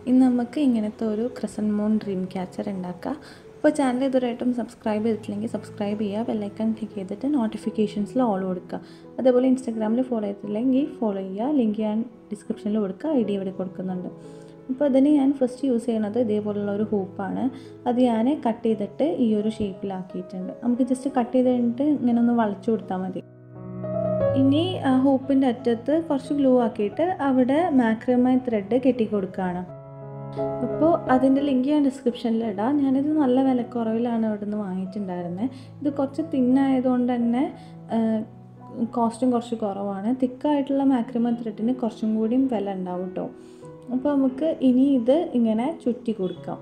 ഇന്ന് നമുക്ക് ഇങ്ങനത്തെ ഒരു ക്രിസൻ മോൺ ഡ്രീം ക്യാച്ചർ ഉണ്ടാക്കാം അപ്പോൾ ചാനൽ ഇതുവരെയായിട്ടും സബ്സ്ക്രൈബ് ചെയ്തിട്ടില്ലെങ്കിൽ സബ്സ്ക്രൈബ് ചെയ്യുക ബെല്ലൈക്കൺ ക്ലിക്ക് ചെയ്തിട്ട് നോട്ടിഫിക്കേഷൻസിൽ ഓൾ കൊടുക്കുക അതേപോലെ ഇൻസ്റ്റാഗ്രാമിൽ ഫോളോ ചെയ്തിട്ടില്ലെങ്കിൽ ഫോളോ ചെയ്യുക ലിങ്ക് ഞാൻ ഡിസ്ക്രിപ്ഷനിൽ കൊടുക്കുക ഐ ഡി ഇവിടെ കൊടുക്കുന്നുണ്ട് അപ്പോൾ അതിന് ഞാൻ ഫസ്റ്റ് യൂസ് ചെയ്യുന്നത് ഇതേപോലുള്ള ഒരു ഹൂപ്പാണ് അത് ഞാൻ കട്ട് ചെയ്തിട്ട് ഈ ഒരു ഷേപ്പിലാക്കിയിട്ടുണ്ട് നമുക്ക് ജസ്റ്റ് കട്ട് ചെയ്ത് കഴിഞ്ഞിട്ട് ഇങ്ങനെ ഒന്ന് വളച്ചു കൊടുത്താൽ മതി ഇനി ഹൂപ്പിൻ്റെ അറ്റത്ത് കുറച്ച് ഗ്ലൂ ആക്കിയിട്ട് അവിടെ മാക്രമായി ത്രെഡ് കെട്ടി കൊടുക്കുകയാണ് അപ്പോൾ അതിൻ്റെ ലിങ്ക് ഞാൻ ഡിസ്ക്രിപ്ഷനിൽ ഇടാം ഞാനിത് നല്ല വിലക്കുറവിലാണ് ഇവിടെ നിന്ന് വാങ്ങിയിട്ടുണ്ടായിരുന്നത് ഇത് കുറച്ച് തിന്നായതുകൊണ്ട് തന്നെ കോസ്റ്റും കുറച്ച് കുറവാണ് തിക്കായിട്ടുള്ള മാക്രിമ ത്രെഡിന് കുറച്ചും കൂടിയും വില ഉണ്ടാവും കേട്ടോ അപ്പോൾ നമുക്ക് ഇനി ഇത് ഇങ്ങനെ ചുറ്റി കൊടുക്കാം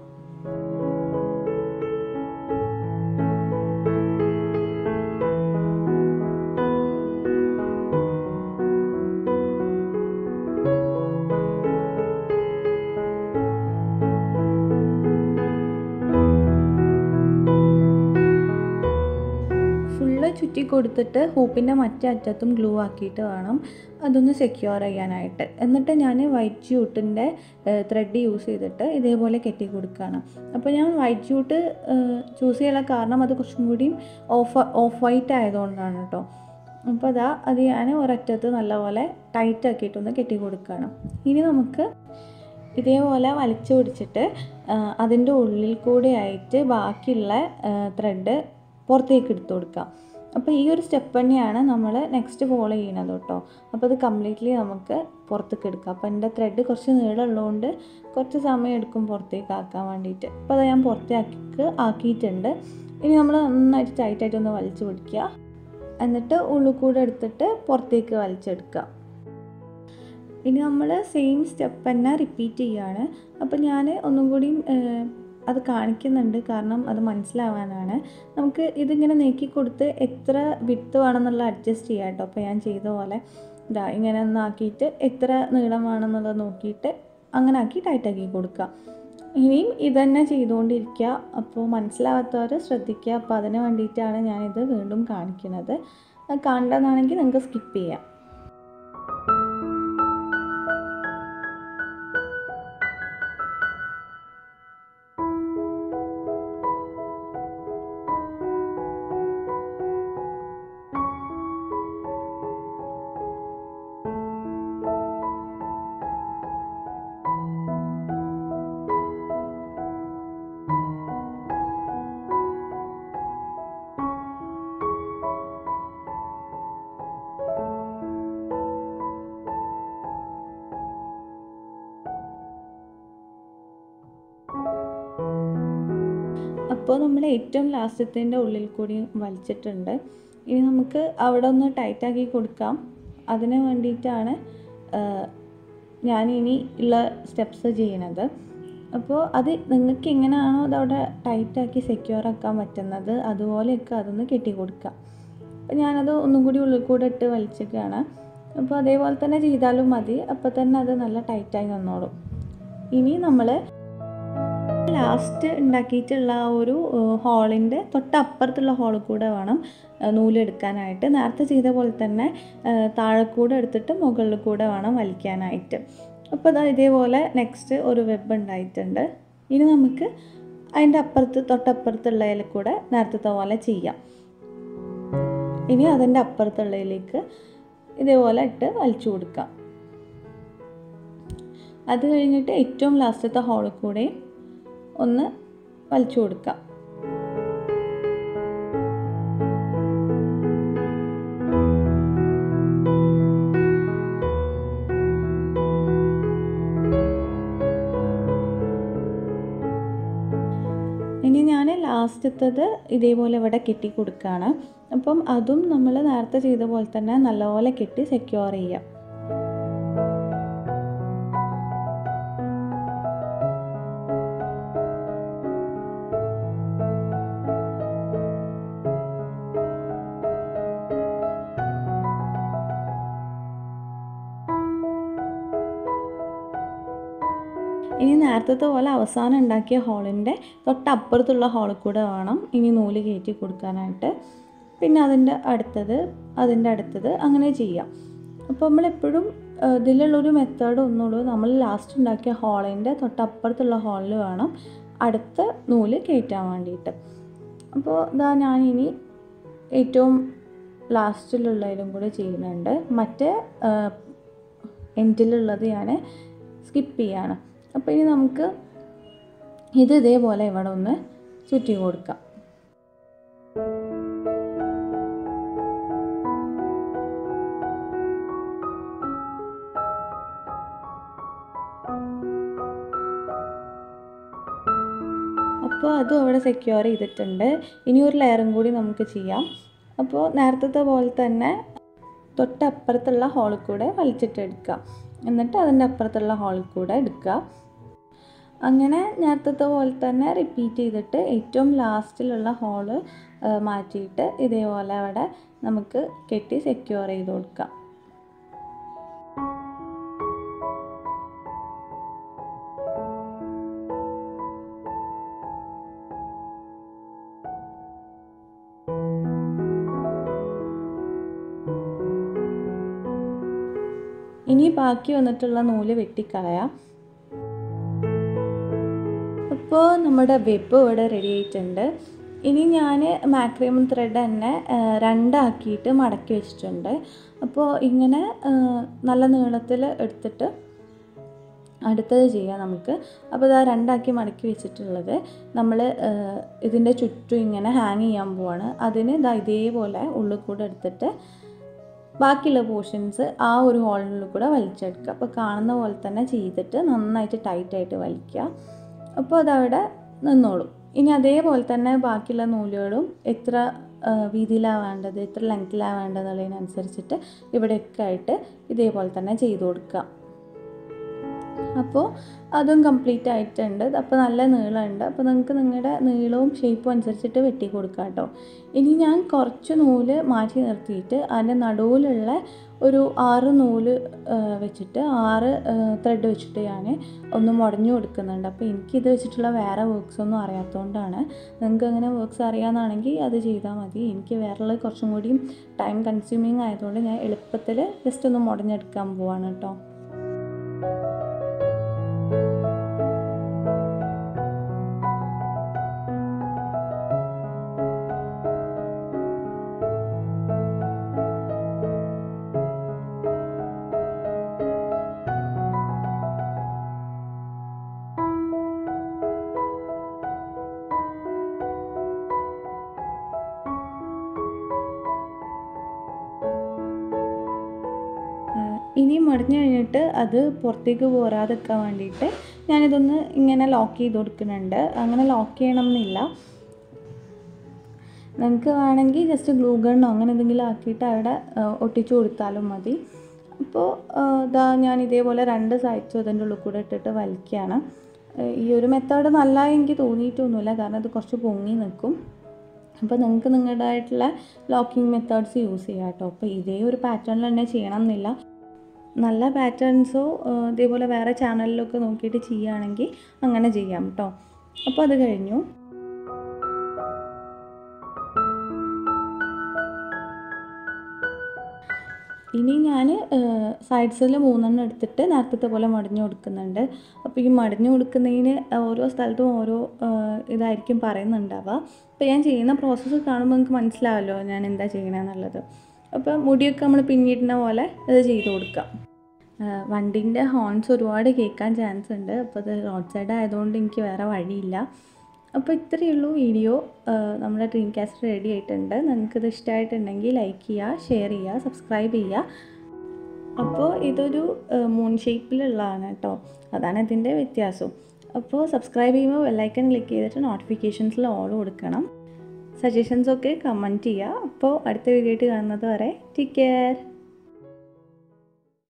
ഫുള്ള് ചുറ്റി കൊടുത്തിട്ട് ഹൂപ്പിൻ്റെ മറ്റേ അറ്റത്തും ഗ്ലൂ ആക്കിയിട്ട് വേണം അതൊന്ന് സെക്യൂർ ചെയ്യാനായിട്ട് എന്നിട്ട് ഞാൻ വൈറ്റ് ജ്യൂട്ടിൻ്റെ ത്രെഡ് യൂസ് ചെയ്തിട്ട് ഇതേപോലെ കെട്ടി കൊടുക്കുകയാണ് അപ്പോൾ ഞാൻ വൈറ്റ് ജ്യൂട്ട് ചൂസ് ചെയ്യാനുള്ള കാരണം അത് കുറച്ചും കൂടിയും ഓഫ് ഓഫ് വൈറ്റ് ആയതുകൊണ്ടാണ് കേട്ടോ അപ്പോൾ അതാ അത് ഞാൻ ഒരറ്റത്ത് നല്ലപോലെ ടൈറ്റ് ആക്കിയിട്ടൊന്ന് കെട്ടി കൊടുക്കുകയാണ് ഇനി നമുക്ക് ഇതേപോലെ വലിച്ചു പിടിച്ചിട്ട് അതിൻ്റെ ഉള്ളിൽ കൂടെ ആയിട്ട് ബാക്കിയുള്ള ത്രെഡ് പുറത്തേക്ക് എടുത്തു കൊടുക്കാം അപ്പോൾ ഈ ഒരു സ്റ്റെപ്പ് തന്നെയാണ് നമ്മൾ നെക്സ്റ്റ് ഫോളോ ചെയ്യണത് കേട്ടോ അപ്പോൾ അത് കംപ്ലീറ്റ്ലി നമുക്ക് പുറത്തേക്ക് എടുക്കാം അപ്പോൾ എൻ്റെ ത്രെഡ് കുറച്ച് നീളമുള്ളതുകൊണ്ട് കുറച്ച് സമയം എടുക്കും പുറത്തേക്ക് ആക്കാൻ വേണ്ടിയിട്ട് അപ്പോൾ അത് ഞാൻ പുറത്തേക്ക് ആക്കിയിട്ടുണ്ട് ഇനി നമ്മൾ നന്നായിട്ട് ടൈറ്റായിട്ടൊന്ന് വലിച്ചു പിടിക്കുക എന്നിട്ട് ഉള്ളിൽ കൂടെ എടുത്തിട്ട് പുറത്തേക്ക് വലിച്ചെടുക്കുക ഇനി നമ്മൾ സെയിം സ്റ്റെപ്പ് തന്നെ റിപ്പീറ്റ് ചെയ്യുകയാണ് അപ്പോൾ ഞാൻ ഒന്നും കൂടി അത് കാണിക്കുന്നുണ്ട് കാരണം അത് മനസ്സിലാവാനാണ് നമുക്ക് ഇതിങ്ങനെ നീക്കി കൊടുത്ത് എത്ര വിട്ട് വേണമെന്നുള്ള അഡ്ജസ്റ്റ് ചെയ്യാം കേട്ടോ അപ്പോൾ ഞാൻ ചെയ്ത പോലെ ഇതാ ഇങ്ങനെ ഒന്നാക്കിയിട്ട് എത്ര നീളം വേണമെന്നുള്ളത് നോക്കിയിട്ട് അങ്ങനെ ആക്കി ടൈറ്റാക്കി കൊടുക്കുക ഇനിയും ഇതന്നെ ചെയ്തുകൊണ്ടിരിക്കുക അപ്പോൾ മനസ്സിലാവാത്തവർ ശ്രദ്ധിക്കുക അപ്പോൾ അതിന് വേണ്ടിയിട്ടാണ് ഞാനിത് വീണ്ടും കാണിക്കുന്നത് കാണേണ്ടതാണെങ്കിൽ നിങ്ങൾക്ക് സ്കിപ്പ് ചെയ്യാം അപ്പോൾ നമ്മൾ ഏറ്റവും ലാസ്റ്റത്തിൻ്റെ ഉള്ളിൽ കൂടി വലിച്ചിട്ടുണ്ട് ഇനി നമുക്ക് അവിടെ ഒന്ന് ടൈറ്റാക്കി കൊടുക്കാം അതിന് വേണ്ടിയിട്ടാണ് ഞാനിനി ഉള്ള സ്റ്റെപ്സ് ചെയ്യണത് അപ്പോൾ അത് നിങ്ങൾക്ക് എങ്ങനെയാണോ അതവിടെ ടൈറ്റാക്കി സെക്യൂർ ആക്കാൻ പറ്റുന്നത് അതുപോലെയൊക്കെ അതൊന്ന് കെട്ടി കൊടുക്കുക അപ്പോൾ ഞാനത് ഒന്നും കൂടി ഉള്ളിൽ കൂടെ ഇട്ട് വലിച്ചിട്ടാണ് അപ്പോൾ അതേപോലെ തന്നെ ചെയ്താലും മതി അപ്പോൾ തന്നെ അത് നല്ല ടൈറ്റായി നിന്നോളും ഇനി നമ്മൾ ലാസ്റ്റ് ഉണ്ടാക്കിയിട്ടുള്ള ആ ഒരു ഹോളിൻ്റെ തൊട്ടപ്പുറത്തുള്ള ഹോളിൽ കൂടെ വേണം നൂലെടുക്കാനായിട്ട് നേരത്തെ ചെയ്ത പോലെ തന്നെ താഴെക്കൂടെ എടുത്തിട്ട് മുകളിൽ കൂടെ വേണം വലിക്കാനായിട്ട് അപ്പോൾ അതാ ഇതേപോലെ നെക്സ്റ്റ് ഒരു വെബ് ഉണ്ടായിട്ടുണ്ട് ഇനി നമുക്ക് അതിൻ്റെ അപ്പുറത്ത് തൊട്ടപ്പുറത്തുള്ളതിൽ കൂടെ നേരത്തെ പോലെ ചെയ്യാം ഇനി അതിൻ്റെ അപ്പുറത്തുള്ളതിലേക്ക് ഇതേപോലെ ഇട്ട് വലിച്ചു കൊടുക്കാം അത് കഴിഞ്ഞിട്ട് ഏറ്റവും ലാസ്റ്റത്തെ ഹോളിൽ കൂടെ ഒന്ന് വലിച്ചു കൊടുക്കാം ഇനി ഞാൻ ലാസ്റ്റത്തത് ഇതേപോലെ ഇവിടെ കെട്ടി കൊടുക്കുകയാണ് അപ്പം അതും നമ്മൾ നേരത്തെ ചെയ്ത പോലെ തന്നെ നല്ലപോലെ കെട്ടി സെക്യൂർ ചെയ്യാം ഇനി നേരത്തെ പോലെ അവസാനം ഉണ്ടാക്കിയ ഹോളിൻ്റെ തൊട്ടപ്പുറത്തുള്ള ഹോളിൽ കൂടെ വേണം ഇനി നൂല് കയറ്റി കൊടുക്കാനായിട്ട് പിന്നെ അതിൻ്റെ അടുത്തത് അതിൻ്റെ അടുത്തത് അങ്ങനെ ചെയ്യാം അപ്പോൾ നമ്മളെപ്പോഴും ഇതിലുള്ളൊരു മെത്തേഡ് ഒന്നുള്ളൂ നമ്മൾ ലാസ്റ്റ് ഉണ്ടാക്കിയ ഹോളിൻ്റെ തൊട്ടപ്പുറത്തുള്ള ഹോളിൽ വേണം അടുത്ത നൂല് കയറ്റാൻ വേണ്ടിയിട്ട് അപ്പോൾ ഇതാ ഞാനിനി ഏറ്റവും ലാസ്റ്റിലുള്ളതിലും കൂടെ ചെയ്യുന്നുണ്ട് മറ്റേ എൻഡിലുള്ളത് ഞാൻ സ്കിപ്പ് ചെയ്യാണ് അപ്പോൾ ഇനി നമുക്ക് ഇത് ഇതേപോലെ ഇവിടെ ഒന്ന് ചുറ്റി കൊടുക്കാം അപ്പോൾ അതും അവിടെ സെക്യൂർ ചെയ്തിട്ടുണ്ട് ഇനി ഒരു ലെയറും കൂടി നമുക്ക് ചെയ്യാം അപ്പോൾ നേരത്തെ പോലെ തന്നെ തൊട്ടപ്പുറത്തുള്ള ഹോളിൽ കൂടെ വലിച്ചിട്ടെടുക്കുക എന്നിട്ട് അതിൻ്റെ അപ്പുറത്തുള്ള ഹോളിൽ കൂടെ എടുക്കുക അങ്ങനെ നേരത്തെ പോലെ തന്നെ റിപ്പീറ്റ് ചെയ്തിട്ട് ഏറ്റവും ലാസ്റ്റിലുള്ള ഹോള് മാറ്റിയിട്ട് ഇതേപോലെ അവിടെ നമുക്ക് കെട്ടി സെക്യൂർ ചെയ്ത് കൊടുക്കാം ഇനി ബാക്കി വന്നിട്ടുള്ള നൂല് വെട്ടിക്കളയാം അപ്പോൾ നമ്മുടെ വെബ് ഇവിടെ റെഡി ആയിട്ടുണ്ട് ഇനി ഞാൻ മാക്രിയം ത്രെഡ് തന്നെ രണ്ടാക്കിയിട്ട് മടക്കി വെച്ചിട്ടുണ്ട് അപ്പോൾ ഇങ്ങനെ നല്ല നീളത്തിൽ എടുത്തിട്ട് അടുത്തത് ചെയ്യാം നമുക്ക് അപ്പോൾ ഇതാ രണ്ടാക്കി മടക്കി വെച്ചിട്ടുള്ളത് നമ്മൾ ഇതിൻ്റെ ചുറ്റും ഇങ്ങനെ ഹാങ് ചെയ്യാൻ പോവാണ് അതിന് ഇതാ ഇതേപോലെ ഉള്ളിൽ കൂടെ എടുത്തിട്ട് ബാക്കിയുള്ള പോർഷൻസ് ആ ഒരു ഹോളിനുള്ളിൽ കൂടെ വലിച്ചെടുക്കുക അപ്പോൾ കാണുന്ന പോലെ തന്നെ ചെയ്തിട്ട് നന്നായിട്ട് ടൈറ്റായിട്ട് വലിക്കുക അപ്പോൾ അതവിടെ നിന്നോളും ഇനി അതേപോലെ തന്നെ ബാക്കിയുള്ള നൂലുകളും എത്ര വീതിയിലാണ് വേണ്ടത് എത്ര ലെങ്ത്തിലാണ് വേണ്ടതെന്നുള്ളതിനനുസരിച്ചിട്ട് ഇവിടെയൊക്കെ ആയിട്ട് ഇതേപോലെ തന്നെ ചെയ്ത് കൊടുക്കുക അപ്പോൾ അതും കംപ്ലീറ്റ് ആയിട്ടുണ്ട് അപ്പോൾ നല്ല നീളമുണ്ട് അപ്പോൾ നിങ്ങൾക്ക് നിങ്ങളുടെ നീളവും ഷേപ്പും അനുസരിച്ചിട്ട് വെട്ടി കൊടുക്കാം കേട്ടോ ഇനി ഞാൻ കുറച്ച് നൂല് മാറ്റി നിർത്തിയിട്ട് അതിൻ്റെ നടുവിലുള്ള ഒരു ആറ് നൂല് വെച്ചിട്ട് ആറ് ത്രെഡ് വെച്ചിട്ട് ഞാൻ ഒന്ന് മുടഞ്ഞു കൊടുക്കുന്നുണ്ട് അപ്പോൾ എനിക്കിത് വെച്ചിട്ടുള്ള വേറെ വർക്ക്സ് ഒന്നും അറിയാത്തതുകൊണ്ടാണ് നിങ്ങൾക്ക് അങ്ങനെ വർക്ക്സ് അറിയാമെന്നാണെങ്കിൽ അത് ചെയ്താൽ മതി എനിക്ക് വേറെ കുറച്ചും കൂടിയും ടൈം കൺസ്യൂമിങ് ആയതുകൊണ്ട് ഞാൻ എളുപ്പത്തിൽ ജസ്റ്റ് ഒന്ന് മുടഞ്ഞെടുക്കാൻ പോവാണ് കേട്ടോ ഇനി മടിഞ്ഞു കഴിഞ്ഞിട്ട് അത് പുറത്തേക്ക് പോരാതെക്കാൻ വേണ്ടിയിട്ട് ഞാനിതൊന്ന് ഇങ്ങനെ ലോക്ക് ചെയ്ത് കൊടുക്കുന്നുണ്ട് അങ്ങനെ ലോക്ക് ചെയ്യണം എന്നില്ല നിങ്ങൾക്ക് വേണമെങ്കിൽ ജസ്റ്റ് ഗ്ലൂ ഗണ്ണോ അങ്ങനെ എന്തെങ്കിലും ആക്കിയിട്ട് അവിടെ ഒട്ടിച്ചു കൊടുത്താലും മതി അപ്പോൾ ഇതാ ഞാൻ ഇതേപോലെ രണ്ട് സൈഡ്സും അതിൻ്റെ ഉള്ളിൽ കൂടെ ഇട്ടിട്ട് വലിക്കുകയാണ് ഈ ഒരു മെത്തേഡ് നല്ല എനിക്ക് തോന്നിയിട്ടൊന്നുമില്ല കാരണം ഇത് കുറച്ച് പൊങ്ങി നിൽക്കും അപ്പോൾ നിങ്ങൾക്ക് നിങ്ങളുടേതായിട്ടുള്ള ലോക്കിംഗ് മെത്തേഡ്സ് യൂസ് ചെയ്യാം കേട്ടോ അപ്പോൾ ഇതേ ഒരു പാറ്റേണിൽ തന്നെ ചെയ്യണം എന്നില്ല നല്ല പാറ്റേൺസോ ഇതേപോലെ വേറെ ചാനലിലൊക്കെ നോക്കിയിട്ട് ചെയ്യുകയാണെങ്കിൽ അങ്ങനെ ചെയ്യാം കേട്ടോ അപ്പോൾ അത് കഴിഞ്ഞു ഇനി ഞാൻ സൈഡ്സിൽ മൂന്നെണ്ണം എടുത്തിട്ട് നേരത്തെ പോലെ മടിഞ്ഞു കൊടുക്കുന്നുണ്ട് അപ്പോൾ ഈ മടിഞ്ഞു കൊടുക്കുന്നതിന് ഓരോ സ്ഥലത്തും ഓരോ ഇതായിരിക്കും പറയുന്നുണ്ടാവുക അപ്പോൾ ഞാൻ ചെയ്യുന്ന പ്രോസസ്സ് കാണുമ്പോൾ നിങ്ങൾക്ക് മനസ്സിലാവല്ലോ ഞാൻ എന്താ ചെയ്യണമെന്നുള്ളത് അപ്പോൾ മുടിയൊക്കെ നമ്മൾ പിന്നിടുന്ന പോലെ ഇത് ചെയ്ത് കൊടുക്കാം വണ്ടീൻ്റെ ഹോൺസ് ഒരുപാട് കേൾക്കാൻ ചാൻസ് ഉണ്ട് അപ്പോൾ അത് റോഡ് സൈഡ് ആയതുകൊണ്ട് എനിക്ക് വേറെ വഴിയില്ല അപ്പോൾ ഇത്രയേ ഉള്ളൂ വീഡിയോ നമ്മുടെ ഡ്രീം കാസ്റ്റ് റെഡി ആയിട്ടുണ്ട് നിങ്ങൾക്കിത് ഇഷ്ടമായിട്ടുണ്ടെങ്കിൽ ലൈക്ക് ചെയ്യുക ഷെയർ ചെയ്യുക സബ്സ്ക്രൈബ് ചെയ്യുക അപ്പോൾ ഇതൊരു മൂൺ ഷേപ്പിലുള്ളതാണ് കേട്ടോ അതാണ് ഇതിൻ്റെ വ്യത്യാസം അപ്പോൾ സബ്സ്ക്രൈബ് ചെയ്യുമ്പോൾ ബെല്ലൈക്കൺ ക്ലിക്ക് ചെയ്തിട്ട് നോട്ടിഫിക്കേഷൻസിൽ ഓൾ കൊടുക്കണം സജഷൻസൊക്കെ കമൻറ്റ് ചെയ്യുക അപ്പോൾ അടുത്ത വീഡിയോ ആയിട്ട് കാണുന്നത് വരെ ടേക്ക് കെയർ